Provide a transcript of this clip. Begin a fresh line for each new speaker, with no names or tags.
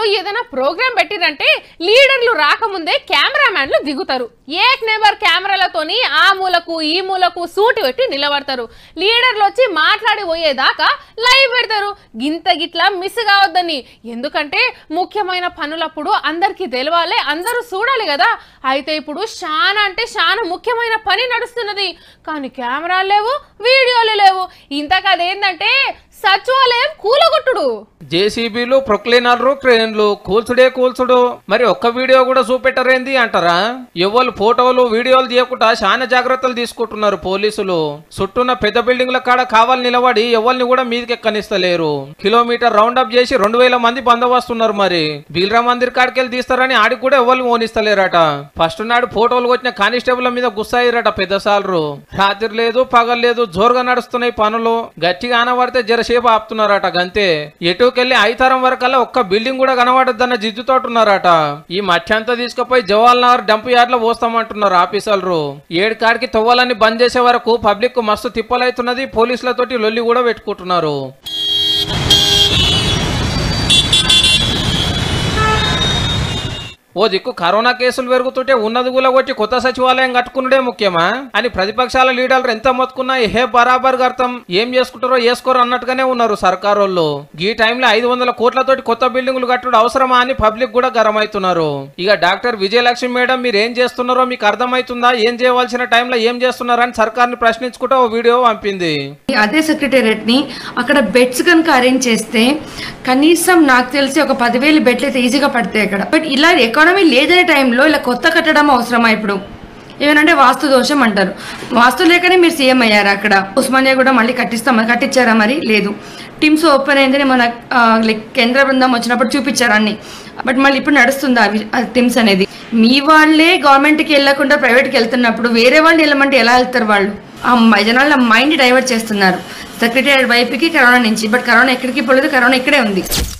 ఏదైనా ప్రోగ్రామ్ పెట్టిరంటే లీడర్లు రాకముందే కెమెరామ్యాన్లు దిగుతారు ఏక్ నెంబర్ కెమెరాలతోని ఆ మూలకు ఈ మూలకు సూటి పెట్టి నిలబడతారు లీడర్లు వచ్చి మాట్లాడి పోయేదాకా లైవ్ పెడతారు గింత గిట్లా మిస్ కావద్దని ఎందుకంటే ముఖ్యమైన పనులప్పుడు అందరికీ తెలవాలి అందరూ చూడాలి కదా అయితే ఇప్పుడు చాలా అంటే చాలా ముఖ్యమైన పని నడుస్తున్నది కానీ కెమెరాలు లేవు వీడియోలు లేవు ఇంతకదేంటంటే సచివాలయం కూలగొట్టుడు
జేసీబీలు ప్రొక్లీనర్లు క్రేన్లు కూల్చుడే కూల్చుడు మరి ఒక్క వీడియో కూడా చూపెట్టరేంది అంటారా ఎవరు ఫోటోలు వీడియోలు తీయకుండా చాలా జాగ్రత్తలు తీసుకుంటున్నారు పోలీసులు చుట్టూన్న పెద్ద బిల్డింగ్ల కాడ కావాలి నిలబడి ఎవరిని కూడా మీదకి ఎక్కనిస్తలేరు కిలోమీటర్ రౌండ్ అప్ చేసి రెండు వేల మంది బందోబస్తున్నారు మరి బీల్రా మందిర్ కాడికెళ్ళి తీస్తారని ఆడికి కూడా ఎవరిని ఓనిస్తలేరట ఫస్ట్ నాడు ఫోటోలు వచ్చిన కానిస్టేబుల్ మీద గుస్సాయిరట పెద్ద సాలరు రాత్రి లేదు పగలు లేదు జోరుగా నడుస్తున్నాయి పనులు గట్టిగా ఆనబడితే జరసేపు ఆపుతున్నారట గంతే ఎటుకెళ్ళి ఐతారం వరకల్లా ఒక్క బిల్డింగ్ కూడా కనబడద్దన్న జిద్దుతోటున్నారట ఈ మధ్యంతా తీసుకుపోయి జవహర్ నగర్ డంప్ యార్డ్ లో పోస్తామంటున్నారు ఆఫీసర్లు ఏడు కాడికి తవ్వాలని బంద్ చేసే వరకు పబ్లిక్ మస్తు తిప్పలైతున్నది పోలీసులతోటి లొల్లి కూడా పెట్టుకుంటున్నారు ఓ దిక్కు కరోనా కేసులు పెరుగుతుంటే ఉన్నది కూడా కొట్టి కొత్త సచివాలయం కట్టుకున్నదే ముఖ్యమా అని ప్రతిపక్షాల లీడర్లు ఎంత మొత్తుకున్నా హే బరాబర్ అర్థం ఏం చేసుకుంటారో వేసుకోరు అన్నట్టుగానే ఉన్నారు సర్కారోళ్ళు ఈ టైంలో ఐదు వందల కోట్లతోటి కొత్త బిల్డింగులు కట్టుడు అవసరమా అని పబ్లిక్ కూడా గరమవుతున్నారు ఇక డాక్టర్ విజయలక్ష్మి మేడం మీరు ఏం చేస్తున్నారో మీకు అర్థమవుతుందా ఏం చేయవలసిన టైంలో ఏం చేస్తున్నారని సర్కార్ని ప్రశ్నించుకుంటూ ఓ వీడియో పంపింది
అదే సెక్రటేరియట్ ని అక్కడ బెడ్స్ కనుక అరేంజ్ చేస్తే కనీసం నాకు తెలిసి ఒక పదివేలు బెడ్లు అయితే ఈజీగా పడతాయి అక్కడ బట్ ఇలా ఎకానమీ లేదనే టైంలో ఇలా కొత్త కట్టడం అవసరమా ఇప్పుడు ఏమనంటే వాస్తు దోషం అంటారు వాస్తు లేకనే మీరు సీఎం అయ్యారు అక్కడ ఉస్మానియా కూడా మళ్ళీ కట్టిస్తామని కట్టించారా మరి లేదు టీమ్స్ ఓపెన్ అయిందని మన ఆ, లైక్ కేంద్ర బృందం వచ్చినప్పుడు చూపించారు అన్ని బట్ మళ్ళీ ఇప్పుడు నడుస్తుంది అవి టీమ్స్ అనేది మీ వాళ్ళే గవర్నమెంట్కి వెళ్ళకుండా ప్రైవేట్కి వెళ్తున్నప్పుడు వేరే వాళ్ళు వెళ్ళమంటే ఎలా వెళ్తారు వాళ్ళు ఆ మ- జనాల మైండ్ డైవర్ట్ చేస్తున్నారు సెక్రటరీ వైపుకి కరోనా నుంచి బట్ కరోనా ఎక్కడికి పోలేదు కరోనా ఇక్కడే ఉంది